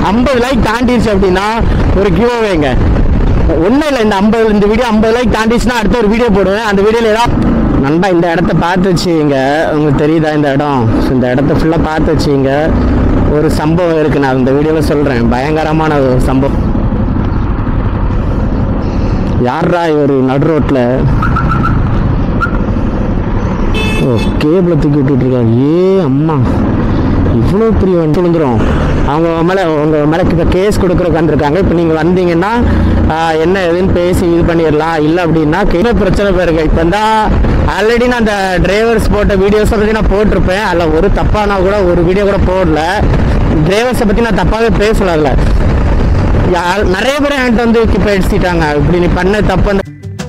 ஐம்பது லைக் தாண்டிடுச்சு அப்படின்னா ஒரு கிவ்அவேங்க ஒன்றும் இல்லை இந்த ஐம்பது இந்த வீடியோ ஐம்பது லைக் தாண்டிச்சுன்னா அடுத்த ஒரு வீடியோ போடுவேன் அந்த வீடியோவில் ஏதாவது நண்பா இந்த இடத்த பார்த்து வச்சுங்க உங்களுக்கு தெரியுதா இந்த இடம் So, இந்த இடத்த ஃபுல்லாக பார்த்து வச்சுங்க ஒரு சம்பவம் இருக்கு நான் இந்த வீடியோவில் சொல்கிறேன் பயங்கரமான ஒரு சம்பவம் யார்ரா இவர் நடு ரோட்டில் ஓ கேபிளை தூக்கி விட்டுட்டு இருக்காங்க ஏ அம்மா இவ்வளோ பெரிய வண்டி விழுந்துரும் அவங்க மேலே உங்கள் மேலே இப்போ கேஸ் கொடுக்குறக்கு வந்திருக்காங்க இப்போ நீங்கள் வந்தீங்கன்னா ஆஹ், என்ன எதுன்னு பேசி இது பண்ணிடலாம் இல்லை அப்படின்னா என்ன பிரச்சனை பாருங்க இப்போ தான் ஆல்ரெடி நான் அந்த டிரைவர்ஸ் போட்ட வீடியோஸை பற்றி நான் போட்டிருப்பேன் அதில் ஒரு தப்பானா கூட ஒரு வீடியோ கூட போடல டிரைவர்ஸை பற்றி நான் தப்பாகவே பேசல அதில் யா- நிறைய பேர் என்கிட்ட வந்து இப்போ அடிச்சிட்டாங்க இப்படி நீ பண்ண தப்பு அந்த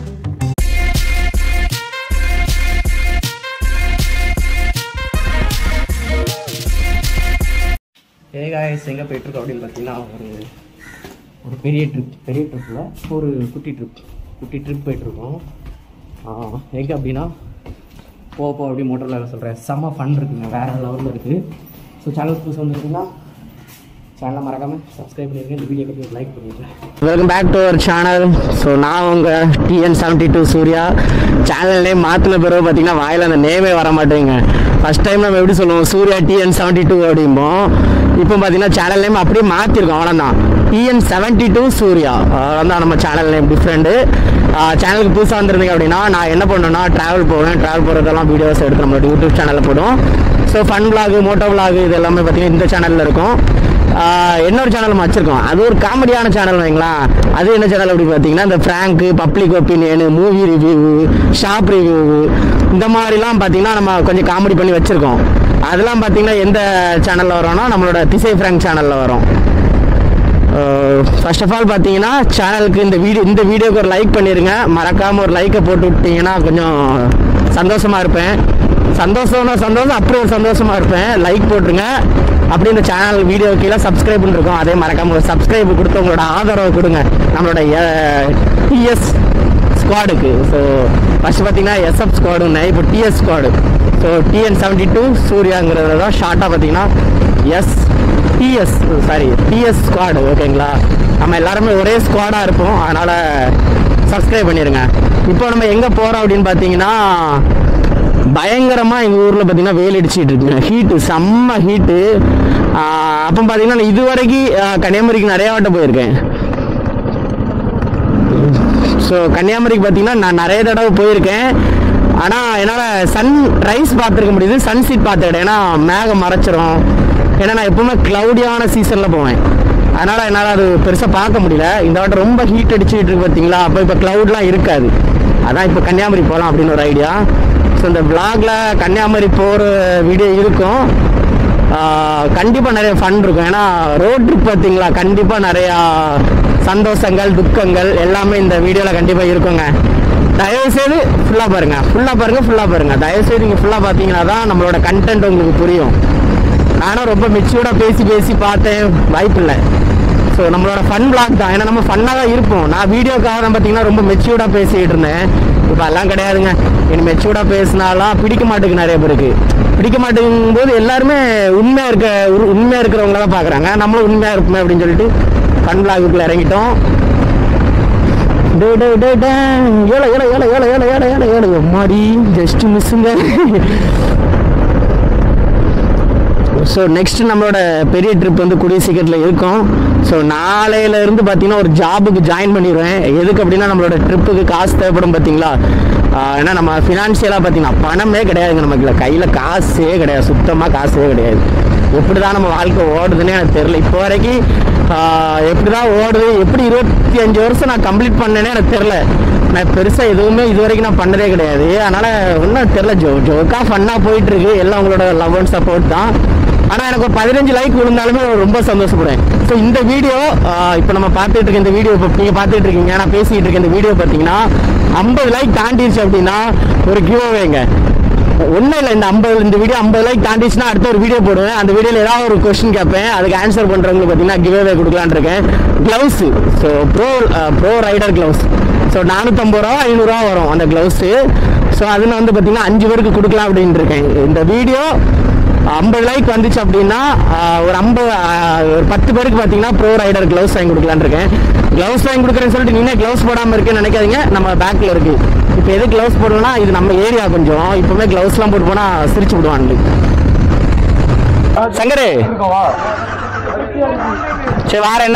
ஏ காய்ஸ் எங்கே போயிட்டுருக்கோம் அப்படின்னு பார்த்தீங்கன்னா ஒரு ஒரு பெரிய ட்ரிப் பெரிய ட்ரிப்பில் ஒரு குட்டி ட்ரிப் குட்டி ட்ரிப் போயிட்டுருக்கோம் எங்கே அப்படின்னா போக போக அப்படி மோட்டரில் சொல்கிறேன் செம்ம ஃபன் இருக்குங்க வேறு லெவலில் இருக்குது ஸோ சேனல் புதுசு வந்துருக்குன்னா சேனலை மறக்காமல் சப்ஸ்கிரைப் பண்ணிருங்க இந்த வீடியோ பற்றி லைக் பண்ணிடுறேன் welcome back to our channel so நான் உங்கள் TN seventy two Surya channel name மாற்றின பிறகு பார்த்தீங்கன்னா வாயில் அந்த நேமே வர மாட்டேங்க ஃபஸ்ட் டைம் நம்ம எப்படி சொல்லுவோம் சூர்யா டிஎன் செவன்ட்டி டூ அப்படிம்போம் இப்போ பார்த்தீங்கன்னா சேனல் நேம் அப்படியே மாற்றிருக்கோம் அவ்வளோதான் டிஎன் செவன்ட்டி டூ சூர்யா அவ்வளோதான் நம்ம சேனல் நேம் டிஃப்ரெண்ட்டு சேனலுக்கு புதுசாக வந்திருந்தீங்க அப்படின்னா நான் என்ன பண்ணேன்னா ட்ராவல் போவேன் ட்ராவல் போகிறதெல்லாம் வீடியோஸ் எடுத்து நம்மளோட யூடியூப் சேனலில் போடுவோம் so fun vlog moto vlog இது எல்லாமே பார்த்தீங்கன்னா இந்த சேனலில் இருக்கும் ஆஹ் இன்னொரு சேனல் வச்சிருக்கோம் அது ஒரு காமெடியான சேனல் வைங்களா அது என்ன சேனல் அப்படி பார்த்தீங்கன்னா இந்த prank public opinion movie review shop review இந்த மாதிரிலாம் பார்த்தீங்கன்னா நம்ம கொஞ்சம் காமெடி பண்ணி வச்சிருக்கோம் அதெல்லாம் பார்த்தீங்கன்னா எந்த சேனலில் வரோம்னா நம்மளோட திசை ஃப்ராங்க் சேனலில் வரும் ஃபர்ஸ்ட் ஆஃப் ஆல் பார்த்தீங்கன்னா சேனலுக்கு இந்த வீடியோ இந்த வீடியோக்கு ஒரு லைக் பண்ணிடுங்க மறக்காமல் ஒரு லைக்கை போட்டு விட்டீங்கன்னா கொஞ்சம் சந்தோஷமா இருப்பேன் சந்தோஷம்னா சந்தோஷம் அப்படி ஒரு சந்தோஷமா இருப்பேன் லைக் போட்டுருங்க அப்படி இந்த சேனல் வீடியோ கீழே சப்ஸ்கிரைப் இருக்கும் அதே மறக்காம ஒரு சப்ஸ்கிரைப் கொடுத்து உங்களோட ஆதரவு கொடுங்க நம்மளோட டிஎஸ் ஸ்குவாடுக்கு ஸோ ஃபர்ஸ்ட் பார்த்தீங்கன்னா எஸ்எஃப் ஸ்குவாடுன்னு இப்போ DS squad so TN seventy two சூர்யாங்கிறத தான் ஷார்ட்டாக பார்த்தீங்கன்னா S DS sorry DS squad ஓகேங்களா நம்ம எல்லாருமே ஒரே ஸ்குவாடாக இருப்போம் அதனால் சப்ஸ்கிரைப் பண்ணிடுங்க இப்போ நம்ம எங்கே போகிறோம் அப்படின்னு பார்த்தீங்கன்னா பயங்கரமாக எங்கள் ஊரில் பார்த்தீங்கன்னா வெயில் அடிச்சிட்டு இருக்குங்க ஹீட்டு செம்ம ஹீட்டு அப்போ பார்த்தீங்கன்னா நான் இது வரைக்கும் ஆஹ், கன்னியாகுமரிக்கு நிறைய வாட்டம் போயிருக்கேன் ஸோ கன்னியாகுமரிக்கு பார்த்தீங்கன்னா நான் நிறைய தடவை போயிருக்கேன் ஆனால் என்னால் சன் ரைஸ் பார்த்துருக்க முடியுது சன்செட் பார்த்துக்கிட்டேன் ஏன்னா மேகம் மறைச்சிரும் ஏன்னா நான் எப்பவுமே க்ளவுடியான சீசனில் போவேன் அதனால் என்னால் அது பெருசாக பார்க்க முடியல இந்த வாட்டம் ரொம்ப ஹீட் அடிச்சுட்டு இருக்கு பார்த்தீங்களா அப்போ இப்போ க்ளவுட்லாம் இருக்காது அதான் இப்போ கன்னியாகுமரி போகலாம் அப்படின்னு ஒரு ஐடியா ஸோ இந்த vlogல கன்னியாகுமரி போகிற வீடியோ இருக்கும் கண்டிப்பாக நிறைய ஃபன் இருக்கும் ஏன்னா ரோட் ட்ரிப் பார்த்தீங்களா கண்டிப்பாக நிறையா சந்தோஷங்கள் துக்கங்கள் எல்லாமே இந்த வீடியோவில் கண்டிப்பாக இருக்குங்க தயவுசெய்து ஃபுல்லாக பாருங்க ஃபுல்லாக பாருங்க ஃபுல்லாக பாருங்க தயவுசெய்து நீங்கள் ஃபுல்லாக பார்த்தீங்கன்னா தான் நம்மளோட கண்டென்ட் உங்களுக்கு புரியும் நானும் ரொம்ப மெச்சூர்டாக பேசி பேசி பார்த்தேன் வாய்ப்பில்லை ஸோ நம்மளோட ஃபன் பிளாக் தான் ஏன்னா நம்ம ஃபன்னாக தான் இருப்போம் நான் வீடியோக்காக தான் பார்த்தீங்கன்னா ரொம்ப மெச்சூர்டாக பேசிக்கிட்டு இருந்தேன் இப்போ எல்லாம் கிடையாதுங்க இனி மெச்சூர்டாக பேசினாலாம் பிடிக்க மாட்டேங்குது நிறைய பேருக்கு பிடிக்க மாட்டேங்கும் போது எல்லாருமே உண்மையாக இருக்க உரு- உண்மையா இருக்கிறவங்கள தான் பார்க்குறாங்க நம்மளும் உண்மையாக இருப்போமே அப்படின்னு சொல்லிட்டு ஃபன் பிளாகுக்குள்ளே இறங்கிட்டோம் டே டே டே டே ஏழை ஏழை ஏழை ஏழை ஏழை ஏழை ஏழை ஏழை எம்மாடி ஜஸ்ட் மிஸ்ஸுங்க ஸோ நெக்ஸ்ட் நம்மளோட பெரிய ட்ரிப் வந்து கூடிய சீக்கிரத்தில் இருக்கும் ஸோ நாளையில இருந்து பார்த்தீங்கன்னா ஒரு ஜாபுக்கு ஜாயின் பண்ணிடுவேன் எதுக்கு அப்படின்னா நம்மளோட ட்ரிப்புக்கு காசு தேவைப்படும் பார்த்தீங்களா ஆஹ் ஏன்னா நம்ம ஃபினான்ஷியலாக பார்த்தீங்கன்னா பணமே கிடையாதுங்க நமக்கு கையில் காசே கிடையாது சுத்தமாக காசே கிடையாது எப்படி தான் நம்ம வாழ்க்கை ஓடுதுன்னே எனக்கு தெரியல இப்போ வரைக்கும் ஆஹ் எப்படி தான் ஓடுது எப்படி இருபத்தி அஞ்சு வருஷம் நான் கம்ப்ளீட் பண்ணேனே எனக்கு தெரில நான் பெருசாக எதுவுமே இது வரைக்கும் நான் பண்ணதே கிடையாது அதனால் ஒன்றும் தெரில ஜோ ஜோக்காக ஃபன்னாக போயிட்டு இருக்கு எல்லாம் உங்களோட லவ் அண்ட் சப்போர்ட் தான் ஆனால் எனக்கு ஒரு பதினஞ்சு லைக் விழுந்தாலுமே நான் ரொம்ப சந்தோஷப்படுவேன் ஸோ இந்த வீடியோ இப்போ நம்ம பார்த்துட்டு இருக்க இந்த வீடியோ இப்போ நீங்கள் பார்த்துட்டு இருக்கீங்க நான் பேசிகிட்டு இருக்க இந்த வீடியோ பார்த்தீங்கன்னா ஐம்பது லைக் தாண்டிடுச்சு அப்படின்னா ஒரு கிவ்அவேங்க ஒன்றும் இல்லை இந்த ஐம்பது இந்த வீடியோ ஐம்பது லைக் தாண்டிச்சுன்னா அடுத்த ஒரு வீடியோ போடுவேன் அந்த வீடியோவில் ஏதாவது ஒரு கொஸ்டின் கேட்பேன் அதுக்கு ஆன்சர் பண்ணுறவங்களுக்கு பார்த்தீங்கன்னா கிவ்அவே கொடுக்கலான்னு இருக்கேன் gloves so bro bro rider gloves so நானூற்றம்பது ரூபா ஐநூறுரூவா வரும் அந்த க்ளவுஸு ஸோ அதில் வந்து பார்த்தீங்கன்னா அஞ்சு பேருக்கு கொடுக்கலாம் அப்படின்னு இருக்கேன் இந்த வீடியோ ஐம்பது லைக் வந்துச்சு அப்படின்னா ஆஹ், ஒரு ஐம்பது ஒரு பத்து பேருக்கு பார்த்தீங்கன்னா ப்ரோ ரைடர் க்ளவுஸ் வாங்கி கொடுக்கலான்னு இருக்கேன் க்ளவுஸ் வாங்கி கொடுக்குறேன்னு சொல்லிட்டு நீனே க்ளவுஸ் போடாமல் இருக்குன்னு நினைக்காதீங்க நம்ம பேக்கில் இருக்கு இப்போ எது க்ளவுஸ் போடணும்னா இது நம்ம ஏரியா கொஞ்சம் இப்போவுமே க்ளவுஸ்லாம் போட்டு போனால் சிரிச்சு விடுவாங்க சங்கரு சரி வார என்ன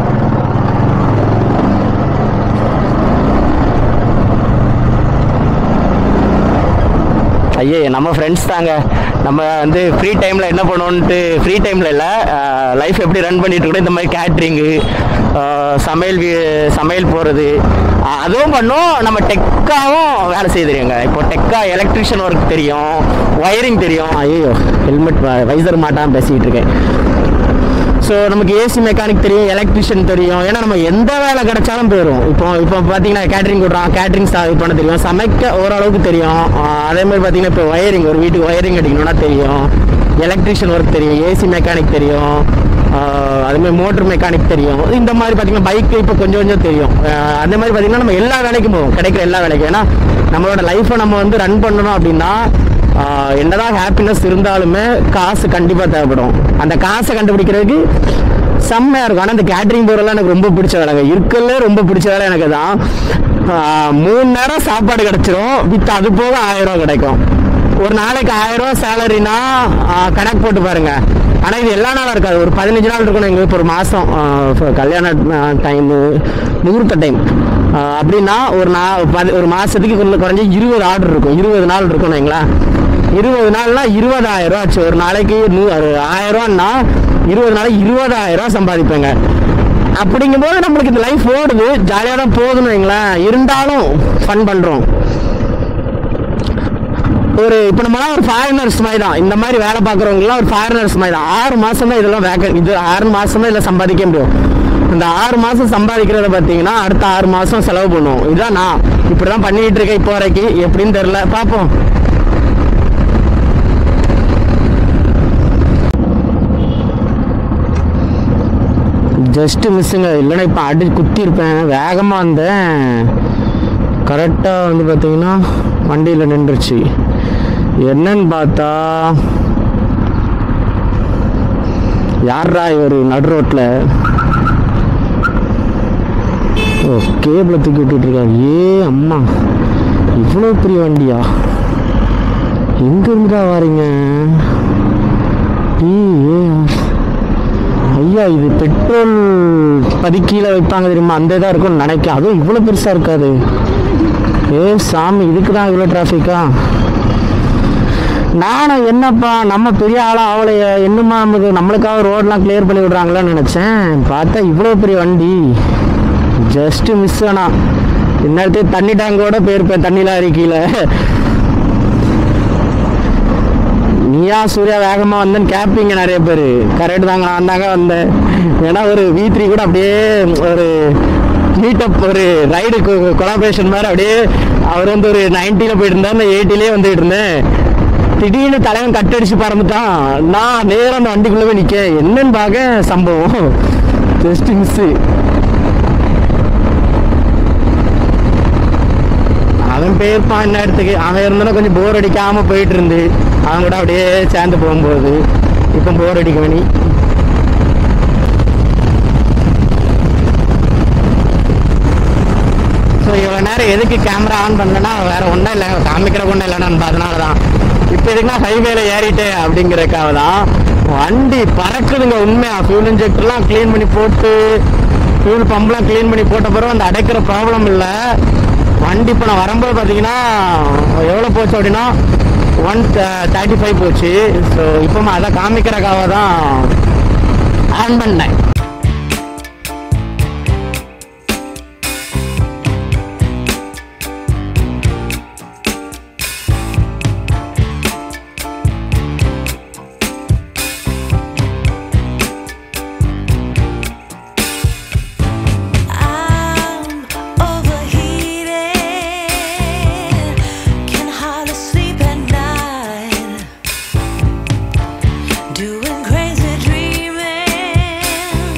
ஐயே நம்ம ஃப்ரெண்ட்ஸ் தாங்க நம்ம வந்து ஃப்ரீ டைமில் என்ன பண்ணுவோன்ட்டு ஃப்ரீ டைமில் இல்லை லைஃப் எப்படி ரன் பண்ணிட்டு இருக்கோம் இந்த மாதிரி கேட்ரிங்கு சமையல் வீ- சமையல் போகிறது அதுவும் பண்ணோம் நம்ம டெக்காவும் வேலை செய்ய தெரியுங்க இப்போ டெக்கா எலக்ட்ரிஷியன் ஒர்க் தெரியும் ஒயரிங் தெரியும் ஐயோ ஹெல்மெட் வைசர் மாட்டான் பேசிக்கிட்டு இருக்கேன் ஸோ நமக்கு ஏசி மெக்கானிக் தெரியும் எலக்ட்ரிஷியன் தெரியும் ஏன்னா நம்ம எந்த வேலை கிடைச்சாலும் போயிடும் இப்போ இப்போ பார்த்தீங்கன்னா கேட்ரிங் கொடுறோம் கேட்ரிங் இது பண்ண தெரியும் சமைக்க ஓரளவுக்கு தெரியும் ஆஹ் அதே மாதிரி பார்த்தீங்கன்னா இப்போ ஒயரிங் ஒரு வீட்டுக்கு ஒயரிங் அடிக்கணும்னா தெரியும் எலக்ட்ரிஷியன் ஒர்க் தெரியும் ஏசி மெக்கானிக் தெரியும் ஆஹ் அதே மாதிரி மோட்டர் மெக்கானிக் தெரியும் இந்த மாதிரி பார்த்தீங்கன்னா பைக் இப்போ கொஞ்சம் கொஞ்சம் தெரியும் ஆஹ் அந்த மாதிரி பார்த்தீங்கன்னா நம்ம எல்லா வேலைக்கும் போவோம் கிடைக்கிற எல்லா வேலைக்கும் ஏன்னா நம்மளோட லைஃப்பை நம்ம வந்து ரன் பண்ணணும் அப்படின்னா ஆஹ் என்னதான் ஹாப்பினஸ் இருந்தாலுமே காசு கண்டிப்பாக தேவைப்படும் அந்த காசை கண்டுபிடிக்கிறதுக்கு செம்மையாக இருக்கும் ஆனால் இந்த கேட்ரிங் போகிறதெல்லாம் எனக்கு ரொம்ப பிடிச்ச வேலைங்க இருக்கல ரொம்ப பிடிச்ச வேலை எனக்கு தான் ஆஹ் மூணு நேரம் சாப்பாடு கிடைச்சிரும் வித் அது போக ஆயிரம் ரூபா கிடைக்கும் ஒரு நாளைக்கு ஆயிரம் ரூபா சேலரினா கணக்கு போட்டு பாருங்க ஆனால் இது எல்லா நாளும் இருக்காது ஒரு பதினஞ்சு நாள் இருக்கணும் எங்களுக்கு ஒரு மாதம் கல்யாண டைமு முகூர்த்த டைம் அப்படின்னா ஒரு நா பதி- ஒரு மாதத்துக்கு கொஞ்சம் குறைஞ்சி இருபது ஆர்டர் இருக்கும் இருபது நாள் இருக்கணும் வைங்களா இருபது நாள்னா இருபதாயிரம் ரூபா ஆச்சு ஒரு நாளைக்கு நூ ஒரு ஆயிரம் ரூபான்னா இருபது நாளைக்கு இருபதாயிரம் ரூபா சம்பாதிப்பேங்க அப்படிங்கும்போது நம்மளுக்கு இந்த லைஃப் ஓடுது ஜாலியாக தான் போகுதுன்னு வைங்களேன் இருந்தாலும் ஃபன் பண்ணுறோம் ஒரு இப்போ நம்மளாம் ஒரு ஃபாரினர்ஸ் மாதிரி தான் இந்த மாதிரி வேலை பார்க்குறவங்கலாம் ஒரு ஃபாரினர்ஸ் மாதிரி தான் ஆறு மாதம் தான் இதெல்லாம் வேக்க இது ஆறு மாதம் தான் இதில் சம்பாதிக்க முடியும் இந்த ஆறு மாதம் சம்பாதிக்கிறத பார்த்தீங்கன்னா அடுத்த ஆறு மாதம் செலவு பண்ணுவோம் இதுதான் நான் இப்படி தான் பண்ணிக்கிட்டு இருக்கேன் இப்போ வரைக்கும் எப்படின்னு தெரில பார்ப்போம் ஜஸ்ட் மிஸ்ஸுங்க இல்லைன்னா இப்போ அடி குத்திருப்பேன் வேகமாக வந்தேன் கரெக்டாக வந்து பார்த்தீங்கன்னா வண்டியில் நின்றுச்சு என்னன்னு பார்த்தா யார்ரா இவர் நடு ரோட்டில் ஓ கேபிளை தூக்கி விட்டுட்டு இருக்காரு ஏ அம்மா இவ்வளோ பெரிய வண்டியா எங்க இருந்துடா வாரீங்க ஏ ஐயா இது பெட்ரோல் பதுக்கீழே வைப்பாங்க தெரியுமா அந்த இதாக இருக்கும்னு நினைக்கிறேன் அதுவும் இவ்வளோ பெருசாக இருக்காது ஏ சாமி இதுக்கு தான் இவ்வளோ டிராஃபிக்கா நானும் என்னப்பா நம்ம பெரிய ஆளாக ஆகலையே என்னமா நமக்கு நம்மளுக்காக ரோடெலாம் கிளியர் பண்ணி விடுறாங்களான்னு நினச்சேன் பார்த்தா இவ்வளோ பெரிய வண்டி ஜஸ்ட்டு மிஸ் ஆனா இந்நேரத்துக்கு தண்ணி டேங்கோட போயிருப்பேன் தண்ணியில் அறிக்கையில் நீயா சூர்யா வேகமாக வந்தேன்னு கேட்பீங்க நிறைய பேர் கரெக்ட் தாங்க நான் தாங்க வந்தேன் ஏன்னா ஒரு வி த்ரீ கூட அப்படியே ஒரு மீட்டப் ஒரு ரைடு கொலாபரேஷன் மாதிரி அப்படியே அவர் வந்து ஒரு நைன்ட்டியில் போயிட்டு இருந்தார் நான் எயிட்டிலே வந்துட்டு இருந்தேன் திடீர்னு தலைவன் கட்டடிச்சு பறந்துட்டான் நான் நேரம் அந்த வண்டிக்குள்ளே போய் நிற்க என்னன்னு பார்க்க சம்பவம் ஜஸ்ட் மிஸ்ஸு அவன் போயிருப்பான் என்ன இடத்துக்கு அவன் இருந்தாலும் கொஞ்சம் போர் அடிக்காம போயிட்டு இருந்து அவன் கூட அப்படியே சேர்ந்து போகும்போது இப்போ போர் அடிக்க வேணி ஸோ இவ்வளோ நேரம் எதுக்கு கேமரா ஆன் பண்ணலன்னா வேற ஒன்றும் இல்லை காமிக்கிற ஒன்றும் இல்லைன்னு அதனால தான் இப்போ எதுக்குன்னா ஹைவேல ஏறிட்டேன் அப்படிங்கிறதுக்காக தான் வண்டி பறக்குதுங்க உண்மையா ஃபியூல் இன்ஜெக்டர்லாம் க்ளீன் பண்ணி போட்டு ஃபியூல் பம்ப்லாம் க்ளீன் பண்ணி போட்ட பிறகு அந்த அடைக்கிற ப்ராப்ளம் இல்லை வண்டி இப்போ நான் வரும்போது பார்த்தீங்கன்னா எவ்வளோ போச்சு அப்படின்னா ஒன் தேர்ட்டி ஃபைவ் போச்சு ஸோ இப்போ அதை காமிக்கிறக்காக தான் ஆன் பண்ணேன் I'm overheated, can hardly sleep at night, doing crazy dreaming.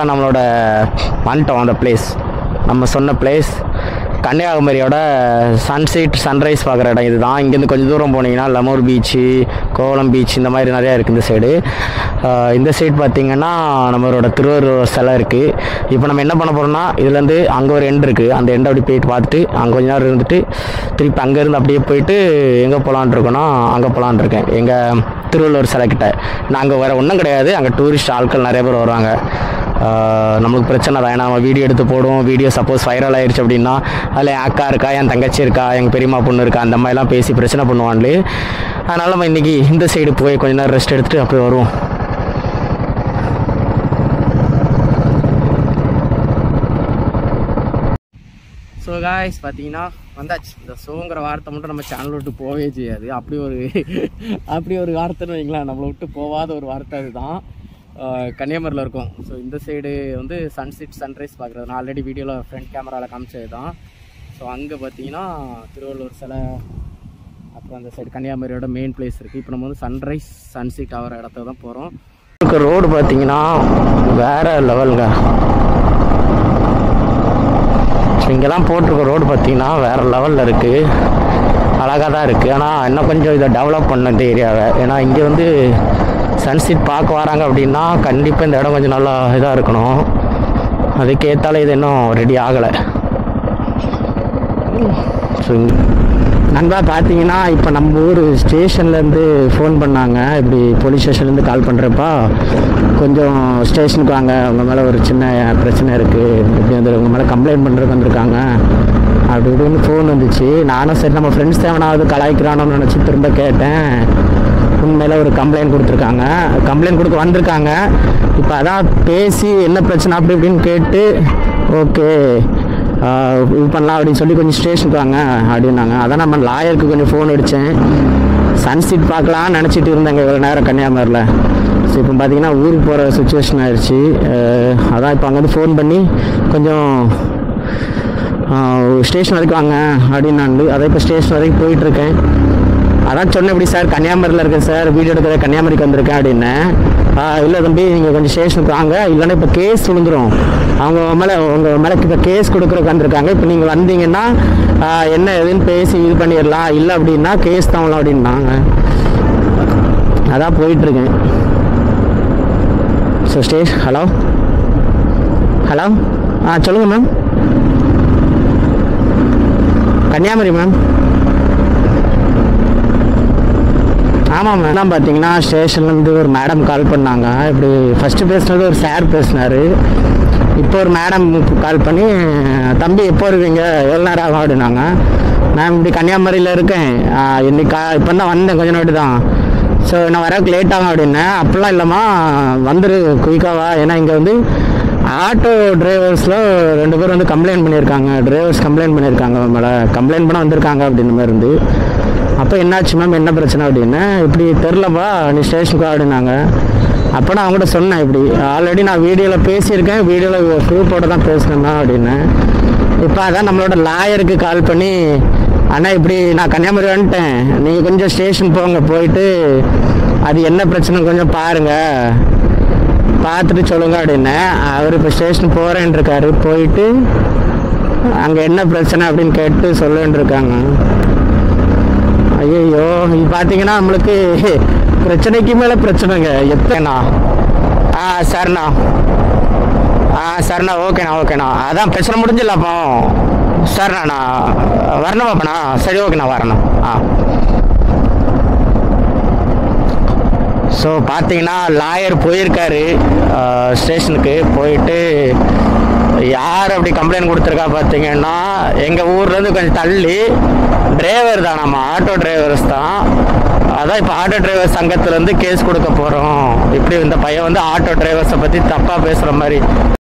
அதான் நம்மளோட வந்துட்டோம் அந்த பிளேஸ் நம்ம சொன்ன பிளேஸ் கன்னியாகுமரியோட சன்செட் சன்ரைஸ் பார்க்குற இடம் இதுதான் இங்கேருந்து கொஞ்சம் தூரம் போனீங்கன்னா லமூர் பீச்சு கோவளம் பீச் இந்த மாதிரி நிறையா இருக்குது இந்த சைடு இந்த சைடு பார்த்தீங்கன்னா நம்மளோட திருவள்ளுவர் சிலை இருக்குது இப்போ நம்ம என்ன பண்ண போகிறோம்னா இதுலேருந்து அங்கே ஒரு எண்ட் இருக்குது அந்த எண்டை அப்படி போயிட்டு பார்த்துட்டு அங்கே கொஞ்ச நேரம் இருந்துட்டு திருப்பி அங்கேருந்து அப்படியே போயிட்டு எங்கே போகலான் இருக்கோன்னா அங்கே போகலான் இருக்கேன் எங்கள் திருவள்ளுவர் சிலை கிட்ட நான் அங்கே வேறு ஒன்றும் கிடையாது அங்கே டூரிஸ்ட் ஆட்கள் நிறைய பேர் வருவாங்க ஆஹ் நம்மளுக்கு பிரச்சனை தான் ஏன்னா நம்ம வீடியோ எடுத்து போடுவோம் வீடியோ சப்போஸ் வைரல் ஆயிடுச்சு அப்படின்னா அதில் என் அக்கா இருக்கா என் தங்கச்சி இருக்கா எங்கள் பெரியம்மா பொண்ணு இருக்கா அந்த மாதிரிலாம் பேசி பிரச்சனை பண்ணுவான்லே அதனால் நம்ம இன்றைக்கி இந்த சைடு போய் கொஞ்ச நேரம் ரெஸ்ட் எடுத்துகிட்டு அப்படியே வருவோம் ஸோ காய்ஸ் பார்த்தீங்கன்னா வந்தாச்சு இந்த ஷோங்கிற வார்த்தை மட்டும் நம்ம சேனல் விட்டு போவே செய்யாது அப்படி ஒரு அப்படி ஒரு வார்த்தைன்னு வைங்களேன் நம்மளை விட்டு போகாத ஒரு வார்த்தை அதுதான் ஆஹ் கன்னியாகுமரியில் இருக்கும் ஸோ இந்த சைடு வந்து சன்செட் சன்ரைஸ் பார்க்குறது நான் ஆல்ரெடி வீடியோவில் ஃப்ரண்ட் கேமராவில் காமிச்சது தான் ஸோ அங்கே பார்த்தீங்கன்னா திருவள்ளூர் சிலை அப்புறம் அந்த சைடு கன்னியாகுமரியோட மெயின் பிளேஸ் இருக்குது இப்போ நம்ம வந்து சன்ரைஸ் சன்செட் ஆகிற இடத்துக்கு தான் போகிறோம் ரோடு பார்த்தீங்கன்னா வேற லெவலுங்க ஸோ இங்கெல்லாம் போட்டிருக்க ரோடு பார்த்தீங்கன்னா வேறு லெவலில் இருக்குது அழகாக தான் இருக்குது ஆனால் இன்னும் கொஞ்சம் இதை டெவலப் பண்ண இந்த ஏரியாவை ஏன்னா இங்கே வந்து சன்செட் பார்க்க வராங்க அப்படின்னா கண்டிப்பாக இந்த இடம் கொஞ்சம் நல்லா இதாக இருக்கணும் அதுக்கேற்றால இது இன்னும் ரெடி ஆகலை ஸோ நண்பா பார்த்தீங்கன்னா இப்போ நம்ம ஊர் ஸ்டேஷன்லேருந்து ஃபோன் பண்ணாங்க இப்படி போலீஸ் ஸ்டேஷன்லேருந்து கால் பண்ணுறப்பா கொஞ்சம் ஸ்டேஷனுக்கு வாங்க உங்க மேலே ஒரு சின்ன பிரச்சனை இருக்குது இப்படி வந்து உங்கள் மேலே கம்ப்ளைண்ட் பண்ணுறதுக்கு வந்திருக்காங்க அப்படி இப்படின்னு ஃபோன் வந்துச்சு நானும் சரி நம்ம ஃப்ரெண்ட்ஸ் தேவனாவது கலாய்க்கிறானோன்னு நினச்சி திரும்ப கேட்டேன் உண்மையில ஒரு கம்ப்ளைண்ட் கொடுத்துருக்காங்க கம்ப்ளைண்ட் கொடுக்க வந்திருக்காங்க இப்போ அதான் பேசி என்ன பிரச்சனை அப்படி இப்படின்னு கேட்டு ஓகே இது பண்ணலாம் அப்படின்னு சொல்லி கொஞ்சம் ஸ்டேஷனுக்கு வாங்க அப்படின்னாங்க அதான் நம்ம லாயருக்கு கொஞ்சம் ஃபோன் அடித்தேன் சன்செட் பார்க்கலாம்னு நினச்சிட்டு இருந்தேங்க இவ்வளோ நேரம் கன்னியாகுமரியில் ஸோ இப்போ பார்த்தீங்கன்னா ஊருக்கு போகிற சுச்சுவேஷன் ஆயிடுச்சு அஹ் அதான் இப்போ அங்கே வந்து ஃபோன் பண்ணி கொஞ்சம் ஸ்டேஷன் வரைக்கும் வாங்க அப்படின்னாண்டு அதான் இப்போ ஸ்டேஷன் வரைக்கும் போயிட்டுருக்கேன் அதான் சொன்னேன் இப்படி சார் கன்னியாகுமரியில் இருக்கேன் சார் வீடியோ எடுக்கிற கன்னியாகுமரிக்கு வந்திருக்கேன் அப்படின்னேன் இல்லை தம்பி நீங்கள் கொஞ்சம் ஸ்டேஷனுக்கு வாங்க இல்லைன்னா இப்போ கேஸ் விழுந்துரும் அவங்க மேலே உங்கள் மேலே இப்போ கேஸ் கொடுக்குறக்கு வந்திருக்காங்க இப்போ நீங்கள் வந்தீங்கன்னா ஆ, என்ன எதுன்னு பேசி இது பண்ணிடலாம் இல்லை அப்படின்னா கேஸ் தான் விழும் அப்படின்னாங்க அதான் போயிட்டுருக்கேன் ஸோ ஸ்டேஷ் ஹலோ ஹலோ ஆ சொல்லுங்கள் மேம் கன்னியாகுமரி மேம் ஆமாம் மேம் பார்த்தீங்கன்னா ஸ்டேஷன்லேருந்து ஒரு மேடம் கால் பண்ணாங்க இப்படி ஃபஸ்ட்டு பேசுனது ஒரு சார் பேசினார் இப்போ ஒரு மேடம் கால் பண்ணி தம்பி எப்போ வருவீங்க எவ்வளோ நேரம் ஆகும் அப்படின்னாங்க மேம் இப்படி கன்னியாகுமரியில் இருக்கேன் ஆ, இன்னைக்கு கா இப்போ தான் வந்தேன் கொஞ்ச நாட்டு தான் ஸோ நான் வரக்கு லேட் ஆகும் அப்படின்னேன் அப்படிலாம் இல்லைம்மா வந்துரு குயிக்காவா ஏன்னா இங்கே வந்து ஆட்டோ டிரைவர்ஸில் ரெண்டு பேர் வந்து கம்ப்ளைண்ட் பண்ணியிருக்காங்க டிரைவர்ஸ் கம்ப்ளைண்ட் பண்ணியிருக்காங்க மேலே கம்ப்ளைண்ட் பண்ண வந்திருக்காங்க அப்படின்ற மாதிரி இருந்து அப்போ என்னாச்சு மேம் என்ன பிரச்சனை அப்படின்னு இப்படி தெரிலப்பா நீ ஸ்டேஷனுக்கு அப்படின்னாங்க அப்போ நான் அவங்ககிட்ட சொன்னேன் இப்படி ஆல்ரெடி நான் வீடியோவில் பேசியிருக்கேன் வீடியோவில் ப்ரூஃபோட தான் பேசினேன்னா அப்படின்னு இப்போ அதான் நம்மளோட லாயருக்கு கால் பண்ணி அண்ணா இப்படி நான் கன்னியாகுமரி வந்துட்டேன் நீங்கள் கொஞ்சம் ஸ்டேஷன் போங்க போயிட்டு அது என்ன பிரச்சனை கொஞ்சம் பாருங்கள் பார்த்துட்டு சொல்லுங்க அப்படின்னு அவர் இப்போ ஸ்டேஷன் போகிறேன் இருக்காரு போயிட்டு அங்கே என்ன பிரச்சனை அப்படின்னு கேட்டு சொல்லுன்னு இருக்காங்க ஐயோ இது பார்த்தீங்கன்னா நம்மளுக்கு பிரச்சனைக்கு மேலே பிரச்சனைங்க எத்தனைண்ணா ஆ சரிண்ணா ஆ சரிண்ணா ஓகேண்ணா ஓகேண்ணா அதான் பிரச்சனை முடிஞ்சில்ல அப்போ சரிண்ணா நான் வரணும் பாப்பண்ணா சரி ஓகேண்ணா வரணும் ஆ ஸோ பார்த்தீங்கன்னா லாயர் போயிருக்காரு ஸ்டேஷனுக்கு போயிட்டு யார் அப்படி கம்ப்ளைண்ட் கொடுத்துருக்கா பார்த்தீங்கன்னா எங்கள் ஊர்லேருந்து கொஞ்சம் தள்ளி டிரைவர் தான் நம்ம ஆட்டோ டிரைவர்ஸ் தான் அதான் இப்போ ஆட்டோ டிரைவர் சங்கத்துலேருந்து கேஸ் கொடுக்க போகிறோம் இப்படி இந்த பையன் வந்து ஆட்டோ டிரைவர்ஸை பற்றி தப்பாக பேசுகிற மாதிரி